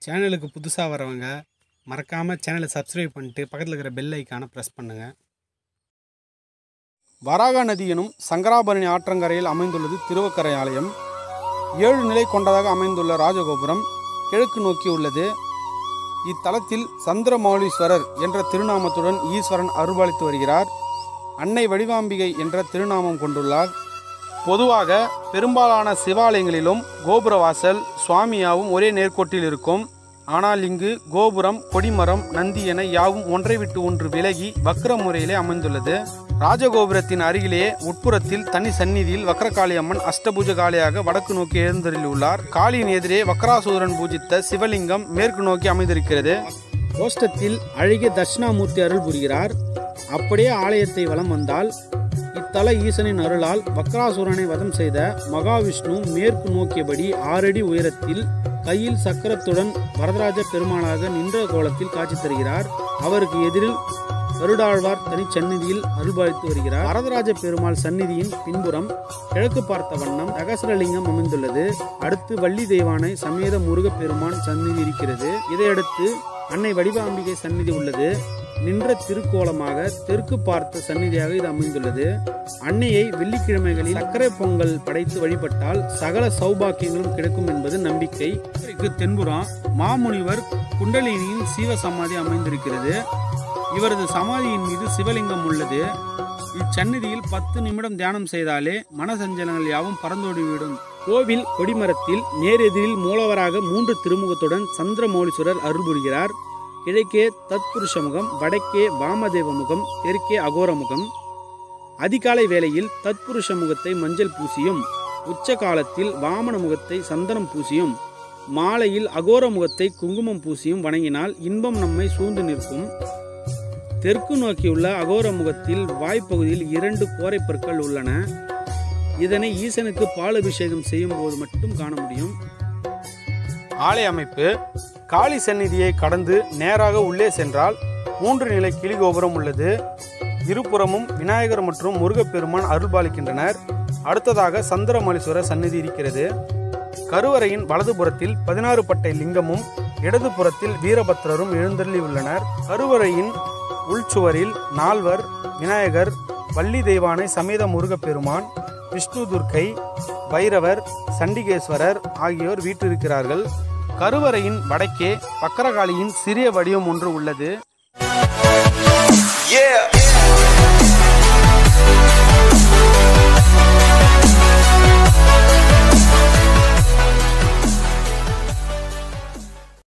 சேனலுக்கு புதுசாக வரவங்க மறக்காமல் சேனலை சப்ஸ்கிரைப் பண்ணிட்டு பக்கத்தில் இருக்கிற பெல் ஐக்கானை ப்ரெஸ் பண்ணுங்கள் வராகா நதி எனும் சங்கராபரணி ஆற்றங்கரையில் அமைந்துள்ளது திருவக்கரை ஆலயம் ஏழு நிலை கொண்டதாக அமைந்துள்ள ராஜகோபுரம் கிழக்கு நோக்கி உள்ளது இத்தலத்தில் சந்திரமௌலீஸ்வரர் என்ற திருநாமத்துடன் ஈஸ்வரன் அருள்பாலித்து வருகிறார் அன்னை வடிவாம்பிகை என்ற திருநாமம் கொண்டுள்ளார் பொதுவாக பெரும்பாலான சிவாலயங்களிலும் கோபுரவாசல் சுவாமியாவும் ஒரே நேர்கோட்டில் இருக்கும் ஆனால் இங்கு கோபுரம் கொடிமரம் நந்தி என யாவும் ஒன்றை விட்டு ஒன்று விலகி வக்ர முறையிலே அமைந்துள்ளது ராஜகோபுரத்தின் அருகிலே உட்புறத்தில் தனி சந்நிதியில் வக்ரகாளி அம்மன் அஷ்டபூஜ காளியாக வடக்கு நோக்கி எழுந்தருளியுள்ளார் காளியின் எதிரே வக்ராசூரன் பூஜித்த சிவலிங்கம் மேற்கு நோக்கி அமைந்திருக்கிறது கோஷ்டத்தில் அழகிய தட்சிணாமூர்த்தி அருள் புரிகிறார் அப்படியே ஆலயத்தை வலம் வந்தால் இத்தல ஈசனின் அருளால் வக்ராசுரனை வதம் செய்த மகாவிஷ்ணு மேற்கு நோக்கியபடி ஆறடி உயரத்தில் கையில் சக்கரத்துடன் வரதராஜ பெருமானாக நின்ற கோலத்தில் காட்சி தருகிறார் அவருக்கு எதிரில் கருடாழ்வார் தனிச்சந்நிதியில் அருள்பாலித்து வருகிறார் வரதராஜ பெருமாள் சந்நிதியின் பின்புறம் கிழக்கு பார்த்த வண்ணம் ரகசரலிங்கம் அமைந்துள்ளது அடுத்து வள்ளி தெய்வானை சமேத முருகப் பெருமான் சந்நிதி இருக்கிறது இதையடுத்து அன்னை வடிவாம்பிகை சந்நிதி உள்ளது நின்ற திருக்கோலமாக தெற்கு பார்த்த சந்நிதியாக இது அமைந்துள்ளது அன்னையை வெள்ளிக்கிழமைகளில் சர்க்கரை பொங்கல் படைத்து வழிபட்டால் சகல சௌபாக்கியங்களும் கிடைக்கும் என்பது நம்பிக்கை இதற்கு தென்புறம் மாமுனிவர் குண்டலினியின் சீவ சமாதி அமைந்திருக்கிறது இவரது சமாதியின் மீது சிவலிங்கம் உள்ளது இச்சந்நிதியில் பத்து நிமிடம் தியானம் செய்தாலே மனசஞ்சலங்கள் யாவும் பறந்தோடிவிடும் கோவில் கொடிமரத்தில் நேரெதிரில் மூலவராக மூன்று திருமுகத்துடன் சந்திரமௌலீஸ்வரர் அருள் புரிகிறார் கிழக்கே தத்புருஷ முகம் வடக்கே வாமதேவ முகம் தெற்கே அகோர முகம் அதிகாலை வேளையில் தத்புருஷ முகத்தை மஞ்சள் பூசியும் உச்ச காலத்தில் வாமன முகத்தை சந்தனம் பூசியும் மாலையில் அகோர முகத்தை குங்குமம் பூசியும் வணங்கினால் இன்பம் நம்மை சூழ்ந்து நிற்கும் தெற்கு நோக்கியுள்ள அகோர முகத்தில் வாய்ப்பகுதியில் இரண்டு கோரைப்பற்கள் உள்ளன இதனை ஈசனுக்கு பால் அபிஷேகம் செய்யும் போது மட்டும் காண முடியும் ஆலய அமைப்பு காளி சந்நிதியை கடந்து நேராக உள்ளே சென்றால் மூன்று நிலை கிளி கோபுரம் உள்ளது இருபுறமும் விநாயகர் மற்றும் முருகப்பெருமான் அருள்பாலிக்கின்றனர் அடுத்ததாக சந்திரமலீஸ்வரர் சந்நிதி இருக்கிறது கருவறையின் வலதுபுறத்தில் பதினாறு பட்டை லிங்கமும் இடதுபுறத்தில் வீரபத்ரரும் எழுந்தருளி உள்ளனர் கருவறையின் உள்சுவரில் நால்வர் விநாயகர் வள்ளி தெய்வானை சமேத முருகப்பெருமான் விஷ்ணு துர்க்கை பைரவர் சண்டிகேஸ்வரர் ஆகியோர் வீற்றிருக்கிறார்கள் கருவறையின் வடக்கே பக்கரகாளியின் சிறிய வடிவம் ஒன்று உள்ளது Yeah.